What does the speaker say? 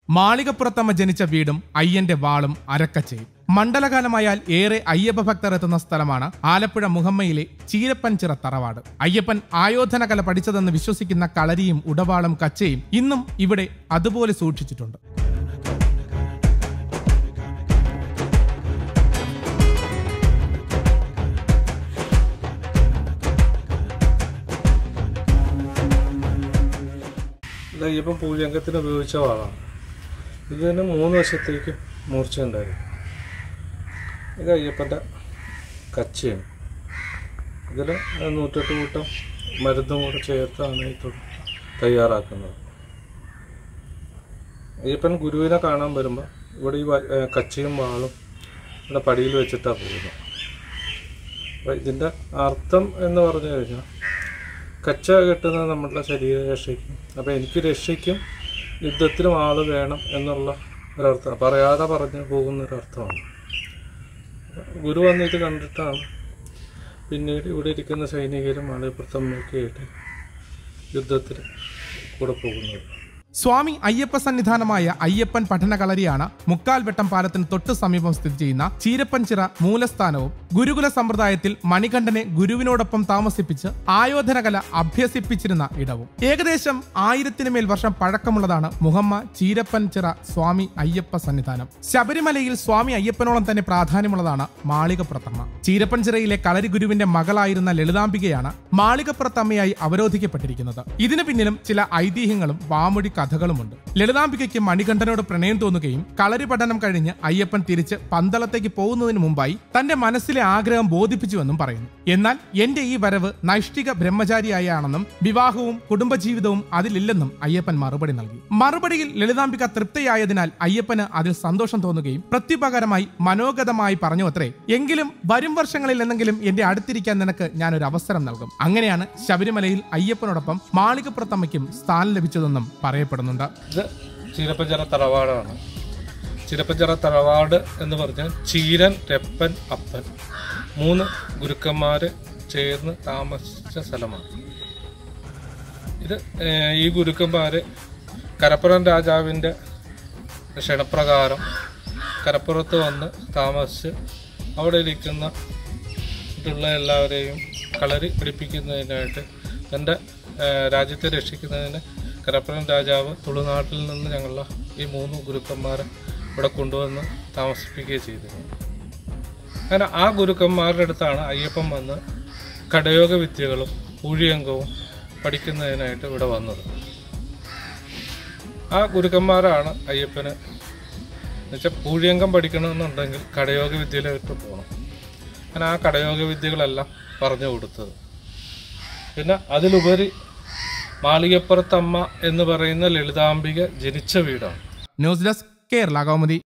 മാളികപ്പുറത്തമ്മ ജനിച്ച വീടും അയ്യന്റെ വാളും അരക്കച്ചയും മണ്ഡലകാലമായാൽ ഏറെ അയ്യപ്പ ഭക്തർ എത്തുന്ന സ്ഥലമാണ് ആലപ്പുഴ മുഹമ്മയിലെ ചീരപ്പൻചിറ തറവാട് അയ്യപ്പൻ ആയോധന കല പഠിച്ചതെന്ന് വിശ്വസിക്കുന്ന കളരിയും ഉടവാളും കച്ചയും ഇന്നും ഇവിടെ അതുപോലെ സൂക്ഷിച്ചിട്ടുണ്ട് ഇത് അയ്യപ്പൻ പൂജംഗത്തിന് ഉപയോഗിച്ച വാളാണ് ഇതിന് മൂന്ന് വശത്തേക്ക് മൂർച്ച ഉണ്ടായിരുന്നു ഇത് അയ്യപ്പൻ്റെ കച്ചയാണ് ഇതിൽ നൂറ്റെട്ട് കൂട്ടം മരുന്നും കൂടെ ചേർത്താണ് ഈ തൊ- തയ്യാറാക്കുന്നത് അയ്യപ്പൻ ഗുരുവിനെ കാണാൻ വരുമ്പോൾ ഇവിടെ ഈ വ- ഏ, കച്ചയും വാളും ഇവിടെ പടിയിൽ വെച്ചിട്ടാണ് പോകുന്നത് അപ്പോൾ ഇതിൻ്റെ അർത്ഥം എന്ന് പറഞ്ഞു കഴിഞ്ഞാൽ കച്ച കെട്ടുന്നത് നമ്മുടെ ശരീര രക്ഷയ്ക്കും അപ്പോൾ എനിക്ക് രക്ഷയ്ക്കും യുദ്ധത്തിലും ആള് വേണം എന്നുള്ള ഒരർത്ഥം പറയാതെ പറഞ്ഞു പോകുന്ന ഒരർത്ഥമാണ് ഗുരു വന്ന് ഇത് കണ്ടിട്ടാണ് പിന്നീട് ഇവിടെ ഇരിക്കുന്ന സൈനികരും ആളുപുറത്തമ്മയൊക്കെ ആയിട്ട് യുദ്ധത്തിൽ കൂടെ പോകുന്നത് സ്വാമി അയ്യപ്പ സന്നിധാനമായ അയ്യപ്പൻ പഠന കളരിയാണ് മുക്കാൽവെട്ടം പാലത്തിന് തൊട്ടു സമീപം സ്ഥിതി ചെയ്യുന്ന ചീരപ്പൻചിറ മൂലസ്ഥാനവും ഗുരുകുല സമ്പ്രദായത്തിൽ മണികണ്ഠനെ ഗുരുവിനോടൊപ്പം താമസിപ്പിച്ച് ആയോധനകല അഭ്യസിപ്പിച്ചിരുന്ന ഇടവും ഏകദേശം ആയിരത്തിന് മേൽ വർഷം പഴക്കമുള്ളതാണ് മുഹമ്മ ചീരപ്പൻചിറ സ്വാമി അയ്യപ്പ സന്നിധാനം ശബരിമലയിൽ സ്വാമി അയ്യപ്പനോളം തന്നെ പ്രാധാന്യമുള്ളതാണ് മാളികപ്പുറത്തമ്മ ചീരപ്പൻചിറയിലെ കളരി ഗുരുവിന്റെ മകളായിരുന്ന ലളിതാംബികയാണ് മാളികപ്പുറത്തമ്മയായി അവരോധിക്കപ്പെട്ടിരിക്കുന്നത് ഇതിനു പിന്നിലും ചില ഐതിഹ്യങ്ങളും വാമൊഴി കഥകളുമുണ്ട് ലളിതാംബികയ്ക്ക് മണികണ്ഠനോട് പ്രണയം തോന്നുകയും കളരി പഠനം കഴിഞ്ഞ് അയ്യപ്പൻ തിരിച്ച് പന്തളത്തേക്ക് പോകുന്നതിന് മുമ്പായി തന്റെ മനസ്സിലെ ആഗ്രഹം ബോധിപ്പിച്ചുവെന്നും പറയുന്നു എന്നാൽ എന്റെ ഈ വരവ് നൈഷ്ഠിക ബ്രഹ്മചാരിയായാണെന്നും വിവാഹവും കുടുംബജീവിതവും അതിലില്ലെന്നും അയ്യപ്പൻ മറുപടി നൽകി മറുപടിയിൽ ലളിതാംബിക തൃപ്തിയായതിനാൽ അയ്യപ്പന് അതിൽ സന്തോഷം തോന്നുകയും പ്രത്യുപകാരമായി മനോഗതമായി പറഞ്ഞു അത്രേ എങ്കിലും വരും വർഷങ്ങളിൽ എന്തെങ്കിലും എന്റെ അടുത്തിരിക്കാൻ നിനക്ക് ഞാൻ ഒരു അവസരം നൽകും അങ്ങനെയാണ് ശബരിമലയിൽ അയ്യപ്പനോടൊപ്പം മാളികപ്പുറത്തമ്മയ്ക്കും സ്ഥാനം ലഭിച്ചതെന്നും പറയപ്പെടുന്നുണ്ട് ഇത് ചീരപ്പഞ്ചിറ തറവാടാണ് ചീരപ്പഞ്ചിറ തറവാട് എന്ന് പറഞ്ഞാൽ ചീരൻ രപ്പൻ അപ്പൻ മൂന്ന് ഗുരുക്കന്മാർ ചേർന്ന് താമസിച്ച സ്ഥലമാണ് ഇത് ഏഹ്, ഈ ഗുരുക്കന്മാർ കരപ്പുറം രാജാവിൻ്റെ ക്ഷണപ്രകാരം കരപ്പുറത്ത് വന്ന് താമസിച്ച് അവിടെ ഇരിക്കുന്ന ഇതുള്ള എല്ലാവരെയും കളരി പഠിപ്പിക്കുന്നതിനായിട്ട് തൻ്റെ ഏഹ്, രാജ്യത്തെ രക്ഷിക്കുന്നതിന് കരപ്പുറം രാജാവ് തുളുനാട്ടിൽ നിന്ന് ഞങ്ങളുടെ ഈ മൂന്ന് ഗുരുക്കന്മാരെ ഇവിടെ കൊണ്ടുവന്ന് താമസിപ്പിക്കുകയും ചെയ്തിരുന്നു അങ്ങനെ ആ ഗുരുക്കന്മാരുടെ അടുത്താണ് അയ്യപ്പൻ വന്ന് കടയോഗ വിദ്യകളും ഊഴിയങ്കവും പഠിക്കുന്നതിനായിട്ട് ഇവിടെ വന്നത് ആ ഗുരുക്കന്മാരാണ് അയ്യപ്പന് എന്നുവെച്ചാൽ പൂഴിയങ്കം പഠിക്കണമെന്നുണ്ടെങ്കിൽ കടയോഗ വിദ്യയിലോട്ട് പോകണം അങ്ങനെ ആ കടയോഗ വിദ്യകളെല്ലാം പറഞ്ഞു കൊടുത്തത് പിന്നെ അതിലുപരി മാളികപ്പുറത്തമ്മ എന്ന് പറയുന്ന ലളിതാംബിക ജനിച്ച വീടാണ് ന്യൂസ് ഡെസ്ക് കേരള കൗമുദി